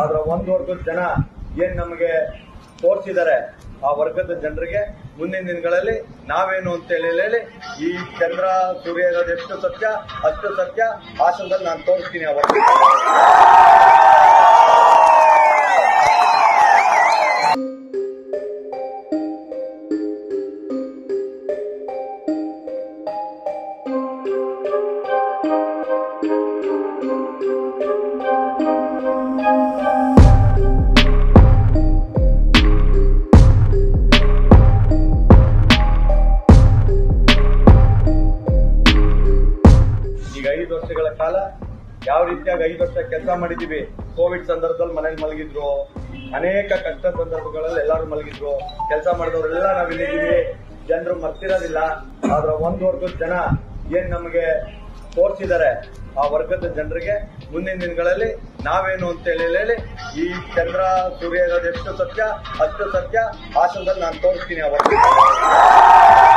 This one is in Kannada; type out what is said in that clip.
ಆದ್ರೆ ಒಂದ್ ವರ್ಗದ ಜನ ಏನ್ ನಮಗೆ ತೋರಿಸಿದ್ದಾರೆ ಆ ವರ್ಗದ ಜನರಿಗೆ ಮುಂದಿನ ದಿನಗಳಲ್ಲಿ ನಾವೇನು ಅಂತ ಹೇಳಿ ಹೇಳಿ ಈ ಚಂದ್ರ ಸೂರ್ಯ ಇರೋದು ಎಷ್ಟು ಸತ್ಯ ಅಷ್ಟು ಸತ್ಯ ಹಾಸನದಲ್ಲಿ ನಾನು ತೋರಿಸ್ತೀನಿ ಆ ವರ್ಗ ಈಗ ಐದು ವರ್ಷಗಳ ಕಾಲ ಯಾವ ರೀತಿಯಾಗಿ ಐದು ವರ್ಷ ಕೆಲಸ ಮಾಡಿದೀವಿ ಕೋವಿಡ್ ಸಂದರ್ಭದಲ್ಲಿ ಮನೇಲಿ ಮಲಗಿದ್ರು ಅನೇಕ ಕಷ್ಟ ಸಂದರ್ಭಗಳಲ್ಲಿ ಎಲ್ಲರೂ ಮಲಗಿದ್ರು ಕೆಲಸ ಮಾಡಿದವರೆಲ್ಲ ನಾವಿಲ್ಲಿದ್ದೀವಿ ಜನರು ಮರ್ತಿರೋದಿಲ್ಲ ಆದ್ರೆ ಒಂದ್ ವರ್ಗದ ಜನ ಏನ್ ನಮಗೆ ತೋರಿಸಿದ್ದಾರೆ ಆ ವರ್ಗದ ಜನರಿಗೆ ಮುಂದಿನ ದಿನಗಳಲ್ಲಿ ನಾವೇನು ಅಂತ ಹೇಳಿ ಹೇಳಿ ಈ ಚಂದ್ರ ಸೂರ್ಯ ಇರೋದು ಎಷ್ಟು ಸತ್ಯ ಅಷ್ಟು ಸತ್ಯ ಹಾಸನದಲ್ಲಿ ನಾನು ತೋರಿಸ್ತೀನಿ ಆ ವರ್ಗ